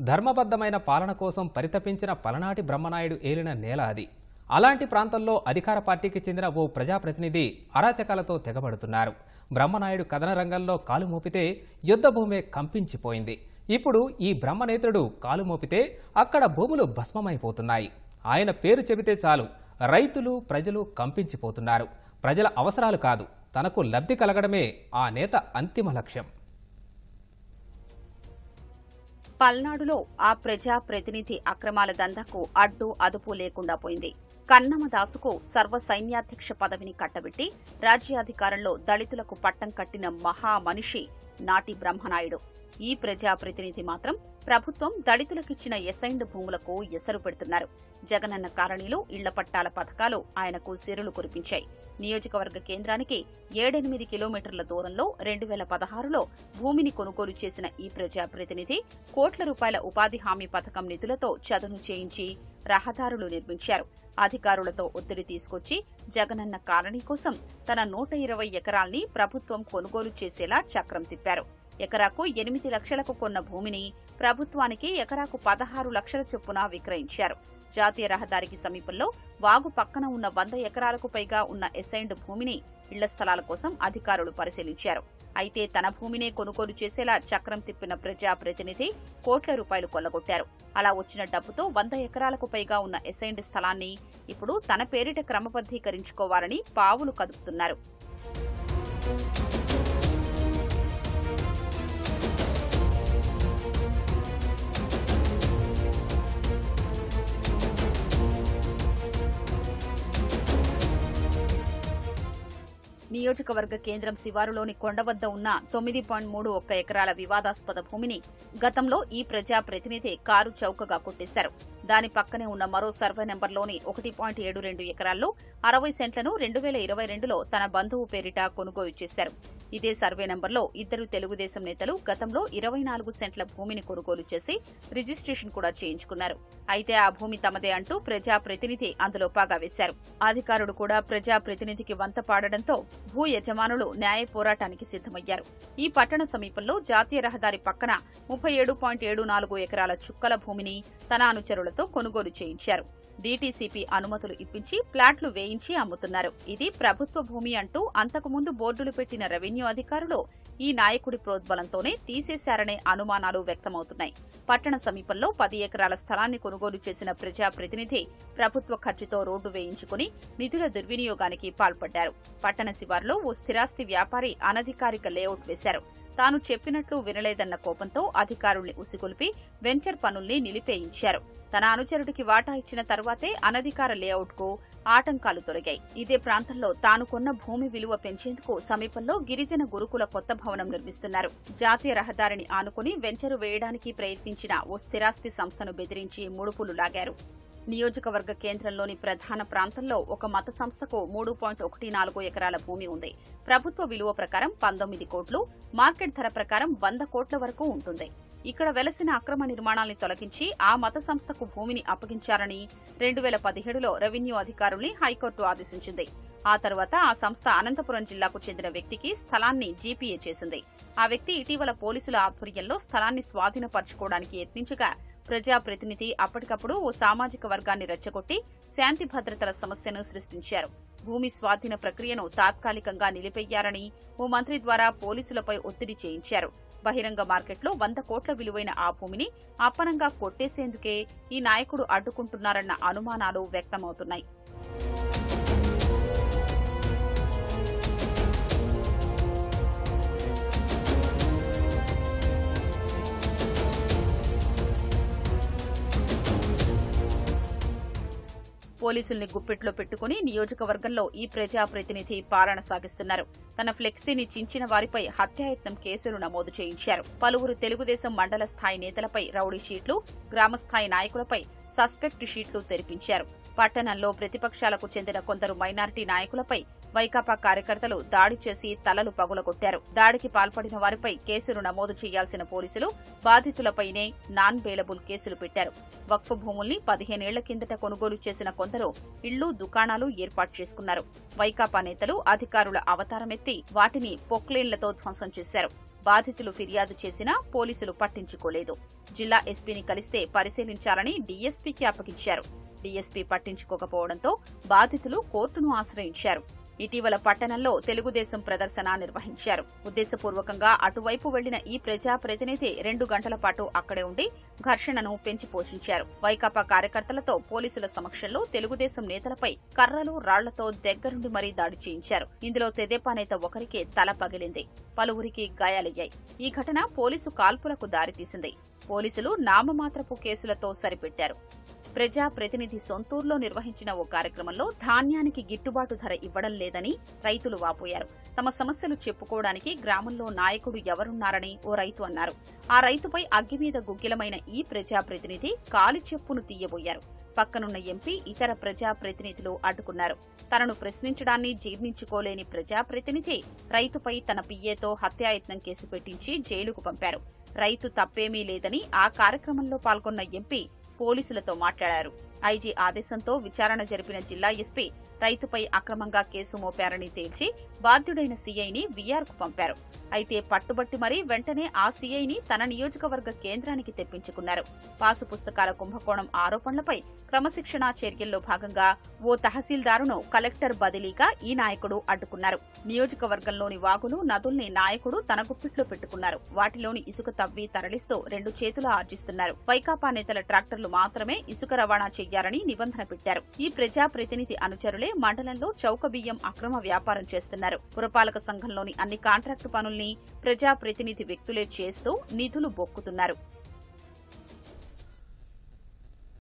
ధర్మబద్ధమైన పాలన కోసం పరితపించిన పలనాటి బ్రహ్మనాయుడు ఏలిన నేల అది అలాంటి ప్రాంతంలో అధికార పార్టీకి చెందిన ఓ ప్రజాప్రతినిధి అరాచకాలతో తెగబడుతున్నారు బ్రహ్మనాయుడు కథన రంగంలో కాలు మోపితే యుద్ధ భూమే కంపించిపోయింది ఇప్పుడు ఈ బ్రహ్మనేత్రుడు కాలు మోపితే అక్కడ భూములు భస్మమైపోతున్నాయి ఆయన పేరు చెబితే చాలు రైతులు ప్రజలు కంపించిపోతున్నారు ప్రజల అవసరాలు కాదు తనకు లబ్ధి కలగడమే ఆ నేత అంతిమ లక్ష్యం పల్నాడులో ఆ ప్రజా ప్రతినిధి అక్రమాల దందాకు అడ్డు అదుపు లేకుండా పోయింది కన్నమదాసుకు సర్వ సైన్యాధ్యక్ష పదవిని కట్టబెట్టి రాజ్యాధికారంలో దళితులకు పట్టం కట్టిన మహా మనిషి నాటి బ్రహ్మనాయుడు ఈ ప్రజా ప్రతినిధి మాత్రం ప్రభుత్వం దళితులకిచ్చిన ఎసైన్డ్ భూములకు ఎసరు పెడుతున్నారు జగనన్న కాలనీలో ఇళ్ల పట్టాల పథకాలు ఆయనకు సిరులు కురిపించాయి నియోజకవర్గ కేంద్రానికి ఏడెనిమిది కిలోమీటర్ల దూరంలో రెండు వేల పదహారులో భూమిని కొనుగోలు చేసిన ఈ ప్రజా ప్రతినిధి కోట్ల రూపాయల ఉపాధి హామీ పథకం నిధులతో చదును చేయించి రహదారులు నిర్మించారు అధికారులతో ఒత్తిడి తీసుకొచ్చి జగనన్న కాలనీ కోసం తన నూట ఇరవై ఎకరాల్ని ప్రభుత్వం కొనుగోలు చేసేలా చక్రం తిప్పారు ఎకరాకు ఎనిమిది లక్షలకు కొన్న భూమిని ప్రభుత్వానికి ఎకరాకు పదహారు లక్షల చొప్పున విక్రయించారు జాతీయ రహదారికి సమీపంలో వాగు పక్కన ఉన్న వంద ఎకరాలకు పైగా ఉన్న ఎసైన్డ్ భూమిని ఇళ్ల స్థలాల కోసం అధికారులు పరిశీలించారు అయితే తన భూమినే కొనుగోలు చేసేలా చక్రం తిప్పిన ప్రజా ప్రతినిధి కోట్ల రూపాయలు కొల్లగొట్టారు అలా వచ్చిన డబ్బుతో వంద ఎకరాలకు పైగా ఉన్న ఎసైన్డ్ స్థలాన్ని ఇప్పుడు తన పేరిట క్రమబద్దీకరించుకోవాలని పావులు కదుపుతున్నారు నియోజకవర్గ కేంద్రం శివారులోని కొండ వద్ద ఉన్న తొమ్మిది పాయింట్ మూడు ఒక్క ఎకరాల వివాదాస్పద భూమిని గతంలో ఈ ప్రజా ప్రతినిధి కారు చౌకగా కొట్టేశారు దాని పక్కనే ఉన్న మరో సర్వే నెంబర్లోని ఒకటి పాయింట్ ఏడు రెండు ఎకరాల్లో అరవై సెంట్లను రెండు వేల ఇరవై రెండులో తన బంధువు పేరిట కొనుగోలు చేశారు ఇదే సర్వే నెంబర్లో ఇద్దరు తెలుగుదేశం నేతలు గతంలో ఇరవై నాలుగు సెంట్ల భూమిని కొనుగోలు చేసి రిజిస్ట్రేషన్ కూడా చేయించుకున్నారు అయితే ఆ భూమి తమదే అంటూ ప్రజా ప్రతినిధి అందులో పాగా వేశారు అధికారుడు కూడా ప్రజా ప్రతినిధికి వంత పాడడంతో భూ యజమానులు న్యాయ పోరాటానికి సిద్ధమయ్యారు ఈ పట్టణ సమీపంలో జాతీయ రహదారి పక్కన ముప్పై ఏడు పాయింట్ ఏడు నాలుగు ఎకరాల చుక్కల భూమిని తన అనుచరులతో కొనుగోలు చేయించారు డీటీసీపీ అనుమతులు ఇప్పించి ప్లాట్లు వేయించి అమ్ముతున్నారు ఇది ప్రభుత్వ భూమి అంటూ అంతకుముందు బోర్డులు పెట్టిన రెవెన్యూ అధికారులు ఈ నాయకుడి ప్రోద్బలంతోనే తీసేశారనే అనుమానాలు వ్యక్తమవుతున్నాయి పట్టణ సమీపంలో పది ఎకరాల స్థలాన్ని కొనుగోలు చేసిన ప్రజా ప్రతినిధి ప్రభుత్వ ఖర్చుతో రోడ్డు వేయించుకుని నిధుల దుర్వినియోగానికి పాల్పడ్డారు పట్టణ శివార్లో ఓ స్థిరాస్తి వ్యాపారి అనధికారిక లేఅవుట్ వేశారు తాను చెప్పినట్లు వినలేదన్న కోపంతో అధికారుల్ని ఉసిగొల్పి వెంచర్ పనుల్ని నిలిపేయించారు తన అనుచరుడికి వాటా ఇచ్చిన తర్వాతే అనధికార లేఅవుట్ కు ఆటంకాలు తొలగాయి ఇదే ప్రాంతంలో తాను కొన్న భూమి విలువ పెంచేందుకు సమీపంలో గిరిజన గురుకుల కొత్త భవనం నిర్మిస్తున్నారు జాతీయ రహదారిని ఆనుకుని వెంచరు వేయడానికి ప్రయత్నించిన ఓ స్థిరాస్తి సంస్థను బెదిరించి ముడుపులు లాగారు నియోజకవర్గ కేంద్రంలోని ప్రధాన ప్రాంతంలో ఒక మత సంస్థకు మూడు పాయింట్ ఒకటి నాలుగు ఎకరాల భూమి ఉంది ప్రభుత్వ విలువ ప్రకారం పంతొమ్మిది కోట్లు మార్కెట్ ధర ప్రకారం వంద కోట్ల వరకు ఉంటుంది ఇక్కడ వెలసిన అక్రమ నిర్మాణాల్ని తొలగించి ఆ మత సంస్థకు భూమిని అప్పగించారని రెండు వేల పదిహేడులో రెవెన్యూ అధికారుల్ని హైకోర్టు ఆదేశించింది ఆ తర్వాత ఆ సంస్థ అనంతపురం జిల్లాకు చెందిన వ్యక్తికి స్థలాన్ని జీపీఏ చేసింది ఆ వ్యక్తి ఇటీవల పోలీసుల ఆధ్వర్యంలో స్థలాన్ని స్వాధీనపరచుకోవడానికి యత్నించగా ప్రజా ప్రతినిధి అప్పటికప్పుడు ఓ సామాజిక వర్గాన్ని రెచ్చగొట్టి శాంతి భద్రతల సమస్యను సృష్టించారు భూమి స్వాధీన ప్రక్రియను తాత్కాలికంగా నిలిపెయ్యారని ఓ మంత్రి ద్వారా పోలీసులపై ఒత్తిడి చేయించారు బహిరంగ మార్కెట్లో వంద కోట్ల విలువైన ఆ భూమిని అప్పనంగా కొట్టేసేందుకే ఈ నాయకుడు అడ్డుకుంటున్నారన్న అనుమానాలు వ్యక్తమవుతున్నాయి పోలీసుల్ని గుప్పిట్లో పెట్టుకుని నియోజకవర్గంలో ఈ ప్రజా ప్రతినిధి పాలన సాగిస్తున్నారు తన ఫ్లెక్సీని చించిన వారిపై హత్యాయత్నం కేసులు నమోదు చేయించారు పలువురు తెలుగుదేశం మండల స్థాయి నేతలపై రౌడీ షీట్లు గ్రామస్థాయి నాయకులపై సస్పెక్ట్ షీట్లు తెరిపించారు పట్టణంలో ప్రతిపక్షాలకు చెందిన కొందరు మైనారిటీ నాయకులపై వైకాపా కార్యకర్తలు దాడి చేసి తలలు పగులగొట్టారు దాడికి పాల్పడిన వారిపై కేసులు నమోదు చేయాల్సిన పోలీసులు బాధితులపైనే నాన్ బెయిలబుల్ కేసులు పెట్టారు వక్ఫ్ భూముల్ని పదిహేనేళ్ల కిందట కొనుగోలు చేసిన కొందరు ఇళ్లు దుకాణాలు ఏర్పాటు చేసుకున్నారు వైకాపా నేతలు అధికారుల అవతారమెత్తి వాటిని పొక్లేన్లతో ధ్వంసం చేశారు బాధితులు ఫిర్యాదు చేసినా పోలీసులు పట్టించుకోలేదు జిల్లా ఎస్పీని కలిస్తే పరిశీలించాలని డీఎస్పీకి అప్పగించారు డీఎస్పీ పట్టించుకోకపోవడంతో బాధితులు కోర్టును ఆశ్రయించారు ఇటీవల పట్టణంలో తెలుగుదేశం ప్రదర్శన నిర్వహించారు ఉద్దేశపూర్వకంగా అటువైపు వెళ్లిన ఈ ప్రజా ప్రతినిధి రెండు గంటల పాటు అక్కడే ఉండి ఘర్షణను పెంచి పోషించారు వైకాపా కార్యకర్తలతో పోలీసుల సమక్షంలో తెలుగుదేశం నేతలపై కర్రలు రాళ్లతో దగ్గరుండి మరీ దాడి చేయించారు ఇందులో తెదేపా నేత ఒకరికి తల పగిలింది పలువురికి గాయాలయ్యాయి ఈ ఘటన పోలీసు కాల్పులకు దారితీసింది పోలీసులు నామమాత్రపు కేసులతో సరిపెట్టారు ప్రజా ప్రతినిధి సొంతూరులో నిర్వహించిన ఓ కార్యక్రమంలో ధాన్యానికి గిట్టుబాటు ధర ఇవ్వడం లేదని రైతులు వాపోయారు తమ సమస్యలు చెప్పుకోవడానికి గ్రామంలో నాయకుడు ఎవరున్నారని ఓ రైతు అన్నారు ఆ రైతుపై అగ్గి మీద గుగ్గిలమైన ఈ ప్రజా ప్రతినిధి కాలి చెప్పును తీయబోయారు పక్కనున్న ఎంపీ ఇతర ప్రజా ప్రతినిధులు అడ్డుకున్నారు తనను ప్రశ్నించడాన్ని జీర్ణించుకోలేని ప్రజా ప్రతినిధి రైతుపై తన పియ్యేతో హత్యాయత్నం కేసు పెట్టించి జైలుకు పంపారు రైతు తప్పేమీ లేదని ఆ కార్యక్రమంలో పాల్గొన్న ఎంపీ పోలీసులతో మాట్లాడారు ఐజీ ఆదేశంతో విచారణ జరిపిన జిల్లా ఎస్పీ రైతుపై అక్రమంగా కేసు మోపారని తేల్చి బాధ్యుడైన సీఐని వీఆర్కు పంపారు అయితే పట్టుబట్టి మరీ వెంటనే ఆ సీఐని తన నియోజకవర్గ కేంద్రానికి తెప్పించుకున్నారు పాసు పుస్తకాల కుంభకోణం ఆరోపణలపై క్రమశిక్షణా చర్యల్లో భాగంగా ఓ తహసీల్దారును కలెక్టర్ బదిలీగా ఈ నాయకుడు అడ్డుకున్నారు నియోజకవర్గంలోని వాగులు నదుల్ని నాయకుడు తన గుప్పిట్లో పెట్టుకున్నారు వాటిలోని ఇసుక తవ్వి తరలిస్తూ రెండు చేతుల ఆర్జిస్తున్నారు వైకాపా నేతల ట్రాక్టర్లు మాత్రమే ఇసుక రవాణా చెయ్యాలని నిబంధన పెట్టారు ఈ ప్రజా ప్రతినిధి అనుచరులే మండలంలో చౌక బియ్యం అక్రమ వ్యాపారం చేస్తున్నారు పురపాలక సంఘంలోని అన్ని కాంట్రాక్టు పనుల్ని ప్రజా ప్రతినిధి వ్యక్తులే చేస్తూ నిధులు బొక్కుతున్నారు